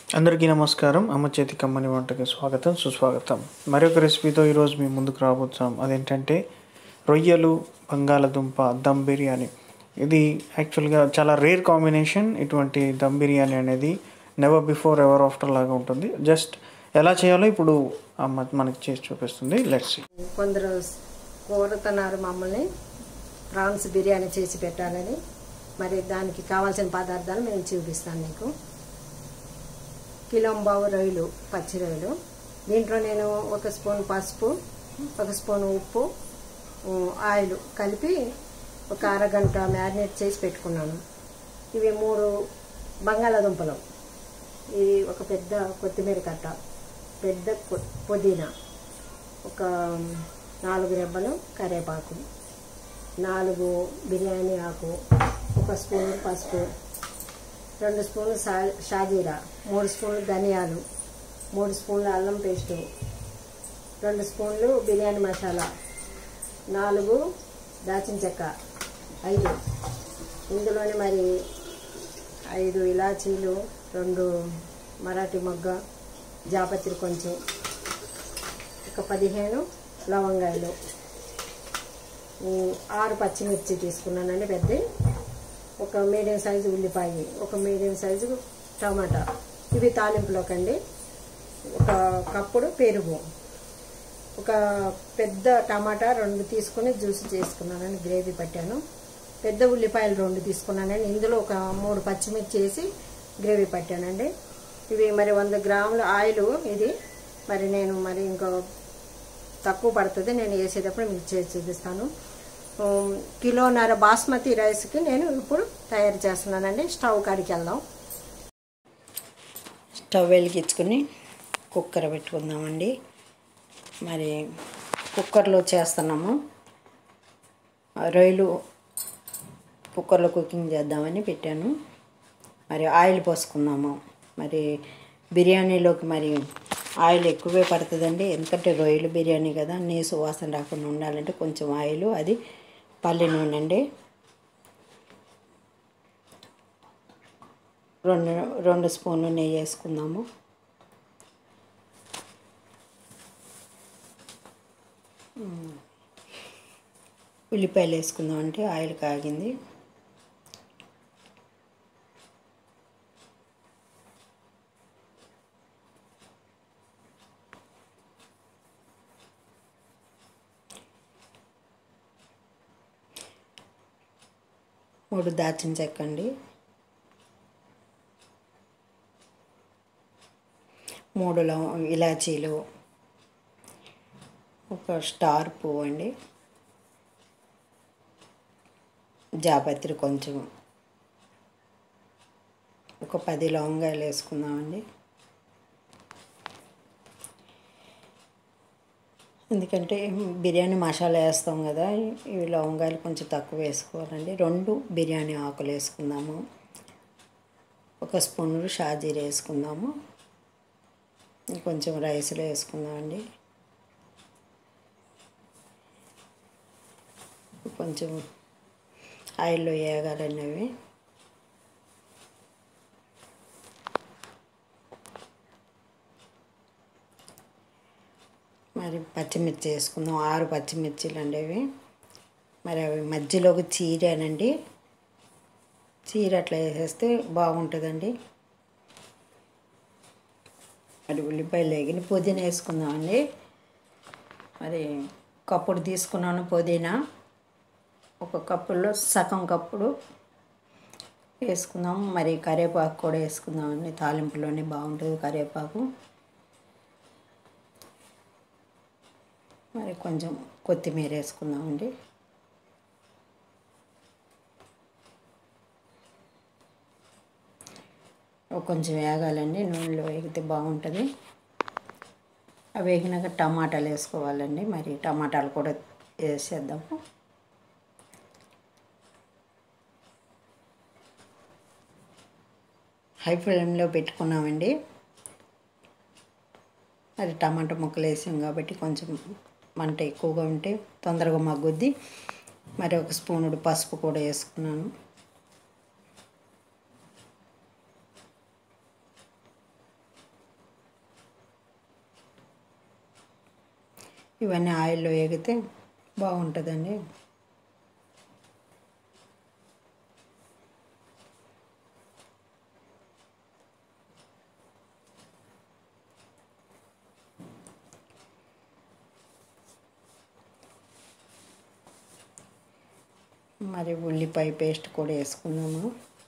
అందరికీ నమస్కారం అమ్మ చేతి కమ్మని వంటకి స్వాగతం సుస్వాగతం మరొక రెసిపీతో ఈరోజు మీ ముందుకు రాబోతున్నాం అదేంటంటే రొయ్యలు బంగాళదుంప దమ్ బిర్యానీ ఇది యాక్చువల్గా చాలా రేర్ కాంబినేషన్ ఇటువంటి దమ్ బిర్యానీ అనేది నెవర్ బిఫోర్ ఎవర్ ఆఫ్టర్ లాగా ఉంటుంది జస్ట్ ఎలా చేయాలో ఇప్పుడు అమ్మ మనకి చేసి చూపిస్తుంది లెట్స్ కొందరు కోరుతున్నారు మమ్మల్ని ప్రాన్స్ బిర్యానీ చేసి పెట్టాలని మరి దానికి కావాల్సిన పదార్థాలు నేను చూపిస్తాను నీకు కిలోంబావు రొయ్యలు పచ్చి రొయ్యలు దీంట్లో నేను ఒక స్పూన్ పసుపు ఒక స్పూన్ ఉప్పు ఉ, ఆయిల్ కలిపి ఒక అరగంట మ్యారినేట్ చేసి పెట్టుకున్నాను ఇవి మూడు బంగాళాదుంపలు ఇది ఒక పెద్ద కొత్తిమీర కట్ట పెద్ద కొ- పుదీనా ఒక నాలుగు రెబ్బలు కరివేపాకు నాలుగు బిర్యానీ ఆకు ఒక స్పూన్ పసుపు రెండు స్పూన్లు సా షాజీరా మూడు స్పూన్లు ధనియాలు మూడు స్పూన్లు అల్లం పేస్టు రెండు స్పూన్లు బిర్యానీ మసాలా నాలుగు దాచిన చెక్క ఐదు ఇందులోని మరి ఐదు ఇలాచీలు రెండు మరాఠీ మొగ్గ జాపత్రి కొంచెం ఒక పదిహేను లవంగాయలు ఉమ్, ఆరు పచ్చిమిర్చి తీసుకున్నానండి పెద్ద ఒక మీడియం సైజు ఉల్లిపాయ ఒక మీడియం సైజు టమాటా ఇవి తాలింపులోకండి ఒక కప్పుడు పెరుగు ఒక పెద్ద టమాటా రెండు తీసుకుని జ్యూస్ చేసుకున్నానండి గ్రేవీ పట్టాను పెద్ద ఉల్లిపాయలు రెండు తీసుకున్నానండి ఇందులో ఒక మూడు పచ్చిమిర్చి వేసి గ్రేవీ పట్టానండి ఇవి మరి వంద గ్రాముల ఆయిల్ ఇది మరి నేను మరి ఇంకో తక్కువ పడుతుంది నేను వేసేటప్పుడు మీకు చేసి చూపిస్తాను ఉమ్, కిలోన్నర బాస్మతి రైస్కి నేను ఇప్పుడు తయారు చేస్తున్నానండి స్టవ్ కాడికి వెళ్దాం స్టవ్ వెలిగించుకుని కుక్కర్ పెట్టుకుందామండి మరి కుక్కర్లో చేస్తున్నాము ఆ రొయ్యలు కుక్కర్లో కుకింగ్ చేద్దామని పెట్టాను మరి ఆయిల్ పోసుకున్నాము మరి బిర్యానీలోకి మరి ఆయిల్ ఎక్కువే పడుతుందండి ఎందుకంటే రొయ్యలు బిర్యానీ కదా నీసు వాసన రాకుండా ఉండాలంటే కొంచెం ఆయిల్ అది పల్లి నూనె అండి రెండు రెండు స్పూన్లు నెయ్యి వేసుకుందాము ఉమ్. ఉల్లిపాయలు వేసుకుందాం అంటే ఆయిల్ కాగింది మూడు దాచిన చెక్క అండి మూడు లవ ఇలాచీలు ఒక స్టార్ పువ్వు అండి జాపత్రి కొంచెం ఒక పది లవంగాయలు వేసుకుందామండి ఎందుకంటే బిర్యానీ మసాలా వేస్తాం కదా ఇవి లవంగాయలు కొంచెం తక్కువ వేసుకోవాలండి రెండు బిర్యానీ ఆకులు వేసుకుందాము ఒక స్పూన్ షాజీరా వేసుకుందాము కొంచెం రైస్లో వేసుకుందామండి కొంచెం ఆయిల్లో వేయగాలండి అవి మరి పచ్చిమిర్చి వేసుకుందాం ఆరు పచ్చిమిర్చిలు అండి అవి మరి అవి మధ్యలోకి చీరానండి చీర అట్లా వేసేస్తే బాగుంటుందండి మరి ఉల్లిపాయలు వేగిన పుదీనా వేసుకుందామండి మరి కప్పుడు తీసుకున్నాను పుదీనా ఒక కప్పులో సగం కప్పుడు వేసుకుందాం మరి కరివేపాకు కూడా వేసుకుందామండి తాలింపులోనే బాగుంటుంది కరివేపాకు మరి కొంచెం కొత్తిమీర వేసుకుందామండి ఒక కొంచెం వేగాలండి నూనెలో వేగితే బాగుంటుంది అవి వేగినాక టమాటాలు వేసుకోవాలండి మరి టమాటాలు కూడా వేసేద్దాము హై ఫ్లేమ్లో పెట్టుకున్నామండి అది టమాటా ముక్కలు వేసాం కాబట్టి కొంచెం మంట ఎక్కువగా ఉంటే తొందరగా మగ్గుద్ది మరి ఒక స్పూనుడు పసుపు కూడా వేసుకున్నాను ఇవన్నీ ఆయిల్లో వేగితే బాగుంటుందండి మరి ఉల్లిపాయ పేస్ట్ కూడా వేసుకున్నాము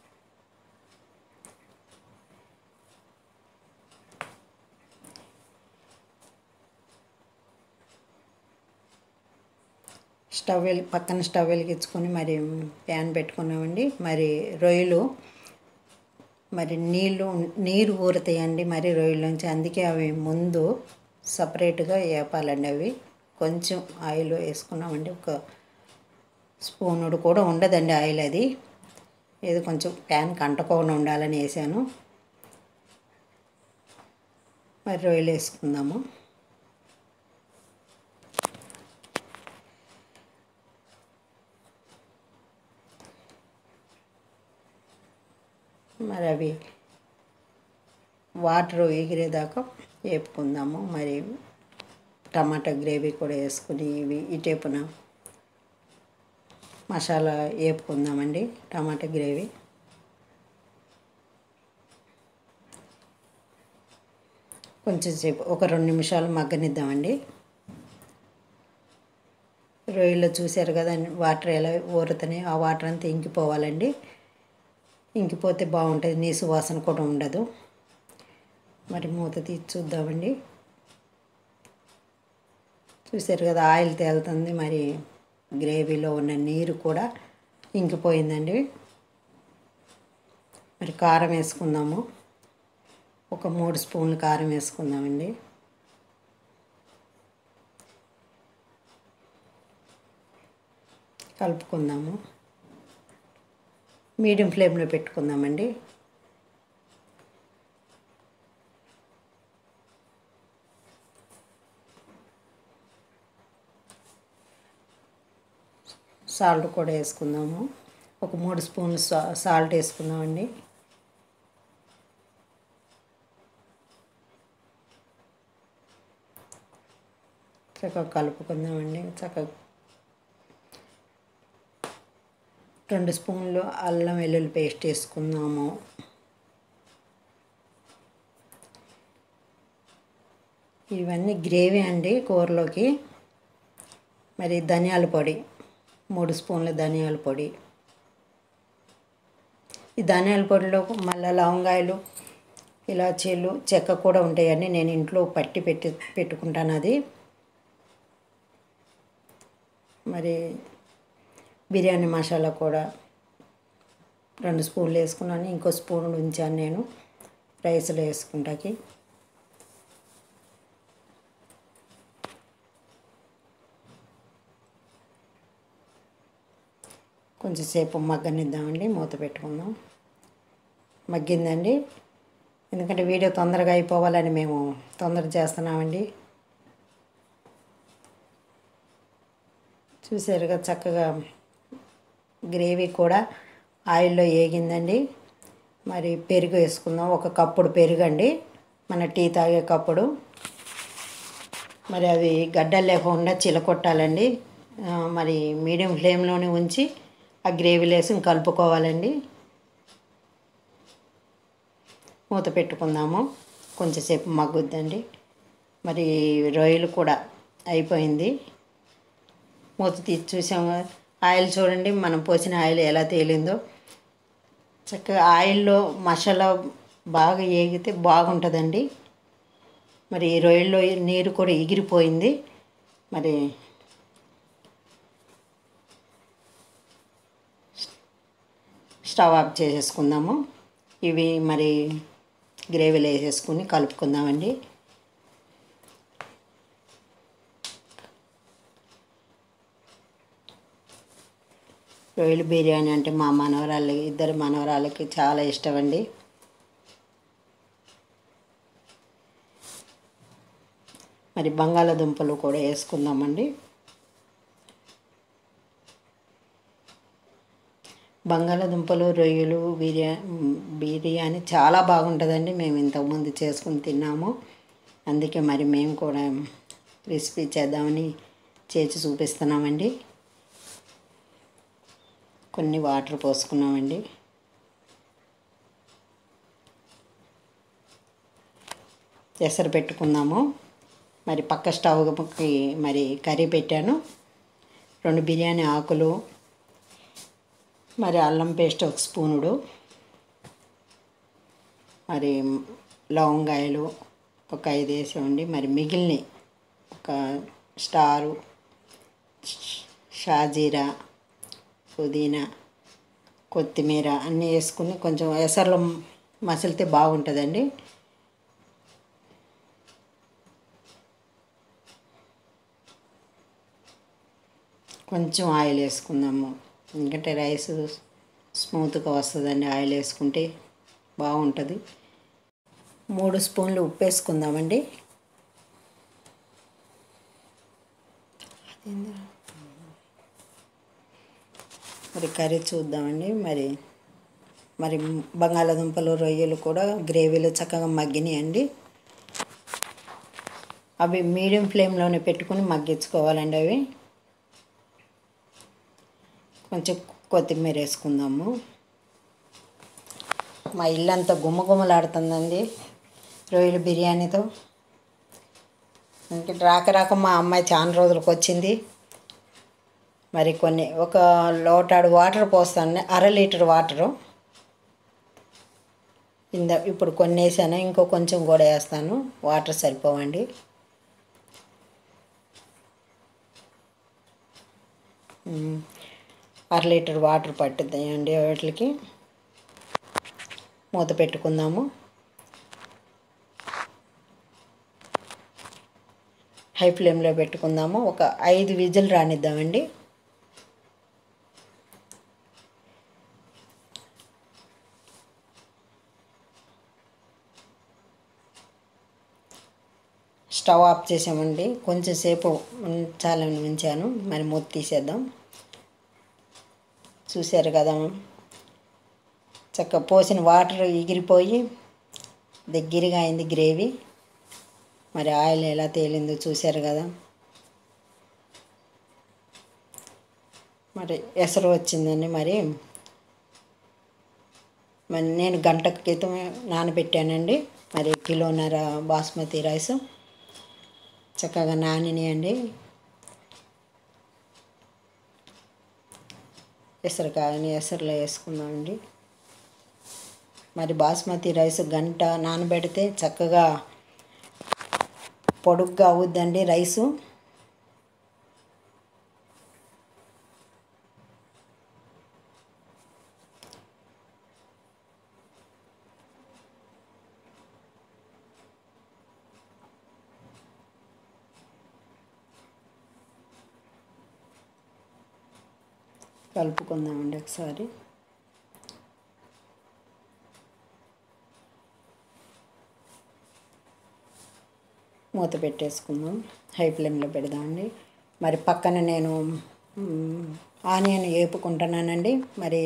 స్టవ్ వెలి పక్కన స్టవ్ వెలిగించుకొని మరి ప్యాన్ పెట్టుకున్నామండి మరి రొయ్యలు మరి నీళ్ళు నీరు ఊరుతాయండి మరి రొయ్యలోంచి అందుకే అవి ముందు సపరేట్గా వేపాలండి అవి కొంచెం ఆయిల్ వేసుకున్నామండి ఒక స్పూనుడు కూడా ఉండదండి ఆయిల్ అది ఏదో కొంచెం ప్యాన్ కంటకుండా ఉండాలని వేసాను మరి రొయ్యలు వేసుకుందాము మరి అవి వాటర్ ఎగిరేదాకా వేపుకుందాము మరి టమాటా గ్రేవీ కూడా వేసుకుని ఇవి ఇటేపున మసాలా వేపుకుందామండి టమాటా గ్రేవీ కొంచెం సేపు ఒక రెండు నిమిషాలు మగ్గనిద్దామండి రొయ్యలో చూశారు కదా వాటర్ ఎలా ఊరుతున్నాయి ఆ వాటర్ అంతా ఇంకిపోవాలండి ఇంకిపోతే బాగుంటుంది నీసు వాసన కూడా ఉండదు మరి మూత తీసి చూద్దామండి చూసారు కదా ఆయిల్ తేలుతుంది మరి గ్రేవీలో ఉన్న నీరు కూడా ఇంకిపోయిందండి మరి కారం వేసుకుందాము ఒక మూడు స్పూన్లు కారం వేసుకుందామండి కలుపుకుందాము మీడియం ఫ్లేమ్లో పెట్టుకుందామండి సాల్ట్ కూడా వేసుకుందాము ఒక మూడు స్పూన్లు సా సాల్ట్ వేసుకుందామండి చక్కగా కలుపుకుందామండి చక్కగా రెండు స్పూన్లు అల్లం వెల్లుల్లి పేస్ట్ వేసుకుందాము ఇవన్నీ గ్రేవీ అండి కూరలోకి మరి ధనియాల పొడి మూడు స్పూన్ల ధనియాల పొడి ఈ ధనియాల పొడిలో మళ్ళీ లవంగాయలు ఇలాచీలు చెక్క కూడా ఉంటాయండి నేను ఇంట్లో పట్టి పెట్టి పెట్టుకుంటాను అది మరి బిర్యానీ మసాలా కూడా రెండు స్పూన్లు వేసుకున్నాను ఇంకో స్పూన్ ఉంచాను నేను రైస్లో వేసుకుంటాకి కొంచెం సేపు మగ్గనిద్దామండి మూత పెట్టుకుందాం మగ్గిందండి ఎందుకంటే వీడియో తొందరగా అయిపోవాలని మేము తొందర చేస్తున్నామండి చూసారుగా చక్కగా గ్రేవీ కూడా ఆయిల్లో వేగిందండి మరి పెరుగు వేసుకుందాం ఒక కప్పుడు పెరుగు అండి మన టీ తాగే కప్పుడు మరి అవి గడ్డలు లేకుండా చిలకొట్టాలండి ఆ, మరి మీడియం ఫ్లేమ్లోనే ఉంచి ఆ గ్రేవీలో వేసి కలుపుకోవాలండి మూత పెట్టుకుందాము కొంచెంసేపు మగ్గుద్దండి మరి రొయ్యలు కూడా అయిపోయింది మూత తీసి చూసాము ఆయిల్ చూడండి మనం పోసిన ఆయిల్ ఎలా తేలిందో చక్కగా ఆయిల్లో మసాలా బాగా ఏగితే బాగుంటుందండి మరి ఈ రొయ్యల్లో నీరు కూడా ఎగిరిపోయింది మరి స్టవ్ ఆఫ్ చేసేసుకుందాము ఇవి మరి గ్రేవీలో వేసేసుకుని కలుపుకుందామండి రొయ్యల బిర్యానీ అంటే మా మనవరాళ్ళకి ఇద్దరు మనవరాళ్ళకి చాలా ఇష్టం అండి మరి బంగాళాదుంపలు కూడా వేసుకుందామండి బంగాళాదుంపలు రొయ్యలు బిర్యా బిర్యానీ చాలా బాగుంటుందండి మేము ఇంతకుముందు చేసుకుని తిన్నాము అందుకే మరి మేము కూడా రెసిపీ చేద్దామని చేసి చూపిస్తున్నామండి కొన్ని వాటర్ పోసుకున్నామండి ఎసరు పెట్టుకుందాము మరి పక్క స్టవ్కి మరి కర్రీ పెట్టాను రెండు బిర్యానీ ఆకులు మరి అల్లం పేస్ట్ ఒక స్పూనుడు మరి లవంగాయలు ఒక ఐదు వేసామండి మరి మిగిలిన ఒక స్టారు షాజీరా పుదీనా కొత్తిమీర అన్నీ వేసుకుని కొంచెం ఎసర్లో మసిలితే బాగుంటుందండి కొంచెం ఆయిల్ వేసుకుందాము ఎందుకంటే రైస్ స్మూత్గా వస్తుందండి ఆయిల్ వేసుకుంటే బాగుంటుంది మూడు స్పూన్లు ఉప్పు వేసుకుందామండి మరి కర్రీ చూద్దామండి మరి మరి బంగాళాదుంపలు రొయ్యలు కూడా గ్రేవీలో చక్కగా మగ్గినాయండి అవి మీడియం ఫ్లేమ్లోనే పెట్టుకుని మగ్గించుకోవాలండి అవి కొంచెం కొత్తిమీర వేసుకుందాము మా ఇల్లంతా గుమ్మగుమ్మలాడుతుందండి రొయ్యల బిర్యానీతో ఇంకా రాక రాక మా అమ్మాయి చాలా రోజులకు వచ్చింది మరి కొన్ని ఒక లోటాడు వాటర్ పోస్తాను అర లీటర్ వాటరు ఇంద ఇప్పుడు కొన్ని వేసాను ఇంకో కొంచెం కూడా వేస్తాను వాటర్ సరిపోవండి ఉమ్, అర లీటర్ వాటర్ పట్టుతాయండి వాటికి మూత పెట్టుకుందాము హై ఫ్లేమ్లో పెట్టుకుందాము ఒక ఐదు విజిల్ రానిద్దామండి స్టవ్ ఆఫ్ చేసామండి కొంచెం సేపు ఉంచాలని ఉంచాను మరి మూత తీసేద్దాం చూశారు కదా చక్క పోసిన వాటర్ ఎగిరిపోయి దగ్గరగా అయింది గ్రేవీ మరి ఆయిల్ ఎలా తేలిందో చూశారు కదా మరి ఎసరు వచ్చిందండి మరి మరి నేను గంట క్రితం నానబెట్టానండి మరి కిలోన్నర బాస్మతి రైస్ చక్కగా నానినాయండి ఎసరు కాయని ఎసరులో వేసుకుందామండి మరి బాస్మతి రైస్ గంట నానబెడితే చక్కగా పొడుగ్గా అవుద్దండి రైసు కలుపుకుందామండి ఒకసారి మూత పెట్టేసుకుందాం హై ఫ్లేమ్లో పెడదామండి మరి పక్కన నేను మ్, ఆనియన్ వేపుకుంటున్నానండి మరి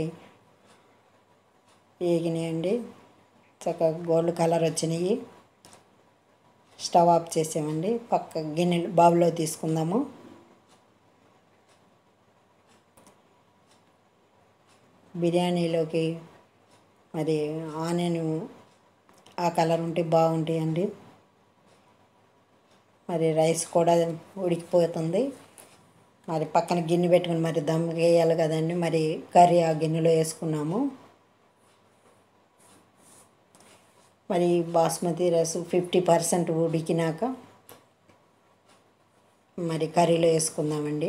వేగినాయండి చక్కగా గోల్డ్ కలర్ వచ్చినాయి స్టవ్ ఆఫ్ చేసామండి పక్క గిన్నెలు బావులో తీసుకుందాము బిర్యానీలోకి మరి ఆనియన్ ఆ కలర్ ఉంటే బాగుంటాయండి మరి రైస్ కూడా ఉడికిపోతుంది మరి పక్కన గిన్నె పెట్టుకుని మరి దమ్ వేయాలి కదండి మరి కర్రీ ఆ గిన్నెలో వేసుకున్నాము మరి బాస్మతి రైస్ ఫిఫ్టీ పర్సెంట్ ఉడికినాక మరి కర్రీలో వేసుకుందామండి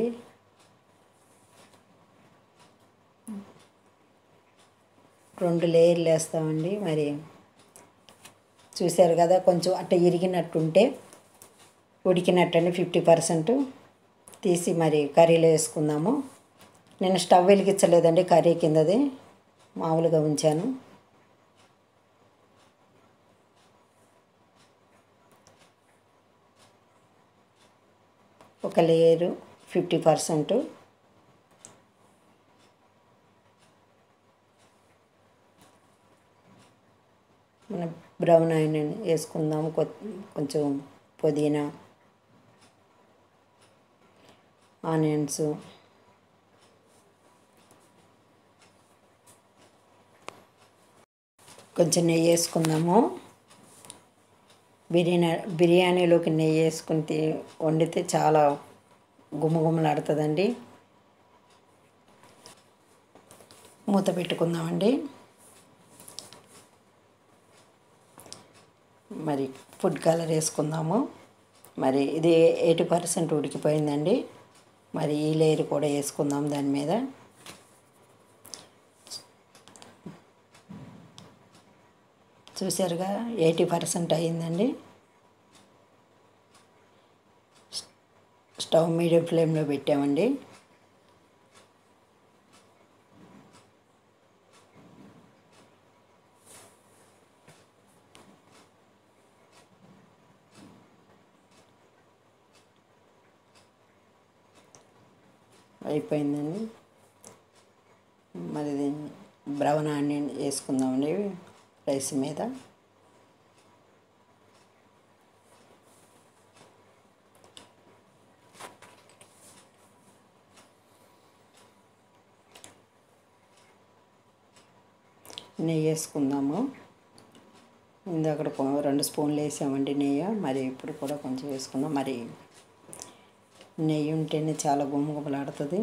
రెండు లేయర్లు వేస్తామండి మరి చూశారు కదా కొంచెం అట్ట ఇరిగినట్టుంటే ఉడికినట్టని ఫిఫ్టీ పర్సెంట్ తీసి మరి కర్రీలో వేసుకుందాము నేను స్టవ్ వెలిగించలేదండి కర్రీ కిందది మామూలుగా ఉంచాను ఒక లేయరు ఫిఫ్టీ పర్సెంట్ మన బ్రౌన్ ఆయిల్ వేసుకుందాం కొ- కొంచెం పుదీనా ఆనియన్స్ కొంచెం నెయ్యి వేసుకుందాము బిర్యానీ బిర్యానీలోకి నెయ్యి వేసుకుని తి- వండితే చాలా గుమగుమలాడుతుందండి మూత పెట్టుకుందామండి మరి ఫుడ్ కలర్ వేసుకుందాము మరి ఇది ఎయిటీ పర్సెంట్ ఉడికిపోయిందండి మరి ఈ లేయర్ కూడా వేసుకుందాం దాని మీద చూసారుగా ఎయిటీ పర్సెంట్ అయ్యిందండి స్టవ్ మీడియం ఫ్లేమ్లో పెట్టామండి అయిపోయిందండి మరి ఇది బ్రౌన్ ఆనియన్ వేసుకుందామండి రైస్ మీద నెయ్యి వేసుకుందాము ఇందాక కొ- రెండు స్పూన్లు వేసామండి నెయ్యి మరి ఇప్పుడు కూడా కొంచెం వేసుకుందాం మరి నెయ్యి ఉంటేనే చాలా గుమగుమలాడుతుంది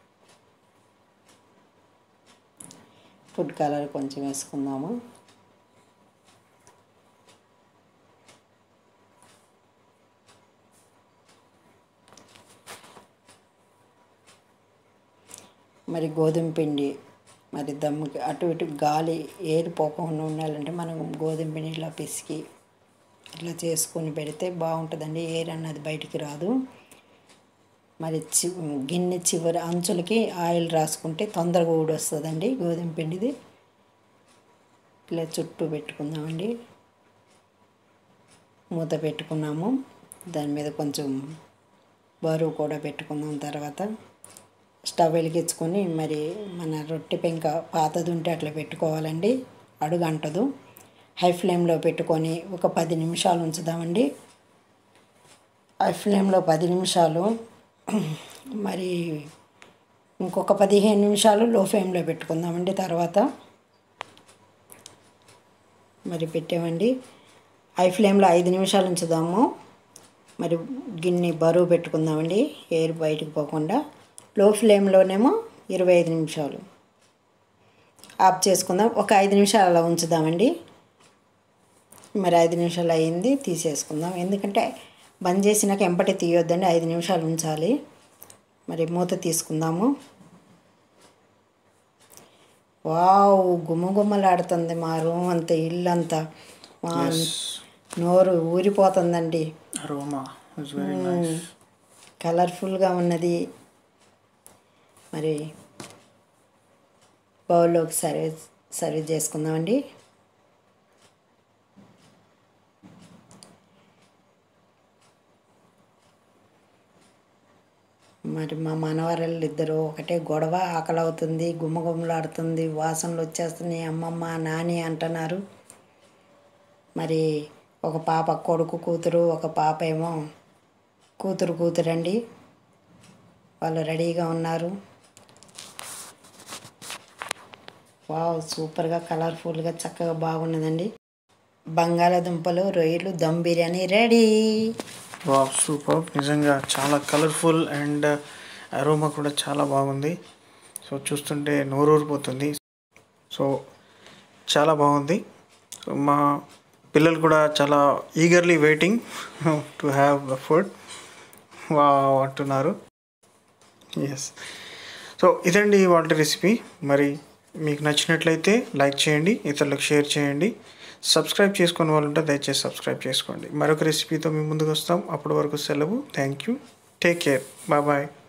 ఫుడ్ కలర్ కొంచెం వేసుకుందాము మరి గోధుమ పిండి మరి దమ్ముకి అటు ఇటు గాలి ఏరి పోకుండా ఉండాలంటే మనం గోధుమ పిండి ఇట్లా పిసికి ఇట్లా చేసుకొని పెడితే బాగుంటుందండి ఏర్ అన్నది బయటికి రాదు మరి చి గిన్నె చివరి అంచులకి ఆయిల్ రాసుకుంటే తొందరగా ఊడొస్తుందండి గోధుమ పిండిది ఇలా చుట్టూ పెట్టుకుందామండి మూత పెట్టుకున్నాము దాని మీద కొంచెం బరువు కూడా పెట్టుకుందాం తర్వాత స్టవ్ వెలిగించుకొని మరి మన రొట్టె పెంక పాతది ఉంటే అట్లా పెట్టుకోవాలండి అడుగు అంటదు హై ఫ్లేమ్లో పెట్టుకొని ఒక పది నిమిషాలు ఉంచుదామండి హై ఫ్లేమ్లో పది నిమిషాలు మరి ఇంకొక పదిహేను నిమిషాలు లో ఫ్లేమ్లో పెట్టుకుందామండి తర్వాత మరి పెట్టామండి హై ఫ్లేమ్లో ఐదు నిమిషాలు ఉంచుదాము మరి గిన్నె బరువు పెట్టుకుందామండి ఎయిర్ బయటకు పోకుండా లో ఫ్లేమ్లోనేమో ఇరవై ఐదు నిమిషాలు ఆఫ్ చేసుకుందాం ఒక ఐదు నిమిషాలు అలా ఉంచుదామండి మరి ఐదు నిమిషాలు అయింది తీసేసుకుందాం ఎందుకంటే బంద్ చేసినాక ఎంపటి తీయొద్దండి ఐదు నిమిషాలు ఉంచాలి మరి మూత తీసుకుందాము వావ్ గుమ్మగుమ్మలాడుతుంది మా రూమ్ అంతా ఇల్లు అంతా మా నోరు ఊరిపోతుందండి అరోమా ఇట్స్ వెరీ నైస్ కలర్ఫుల్గా ఉన్నది మరి బౌల్లోకి సర్వీస్ సర్వీస్ చేసుకుందామండి మరి మా మనవరాళ్ళు ఇద్దరు ఒకటే గొడవ ఆకలి అవుతుంది గుమ్మగుమ్మలాడుతుంది వాసనలు వచ్చేస్తున్నాయి అమ్మమ్మ నాని అంటున్నారు మరి ఒక పాప కొడుకు కూతురు ఒక పాప ఏమో కూతురు కూతురండి వాళ్ళు రెడీగా ఉన్నారు వావ్ సూపర్గా కలర్ఫుల్గా చక్కగా బాగున్నదండి బంగాళాదుంపలు రొయ్యలు dum biryani ready wow super నిజంగా చాలా కలర్ఫుల్ అండ్ అరోమా కూడా చాలా బాగుంది సో చూస్తుంటే నోరూరిపోతుంది సో చాలా బాగుంది సో మా పిల్లలు కూడా చాలా eagerly waiting to have the food వా అంటున్నారు ఎస్ సో ఇదండి వాళ్ళ రెసిపీ మరి మీకు నచ్చినట్లయితే లైక్ చేయండి ఇతరులకు షేర్ చేయండి సబ్స్క్రైబ్ చేసుకునే వాళ్ళు ఉంటే దయచేసి సబ్స్క్రైబ్ చేసుకోండి మరొక రెసిపీతో మేము ముందుకు వస్తాం అప్పటి వరకు సెలవు thank you take care bye bye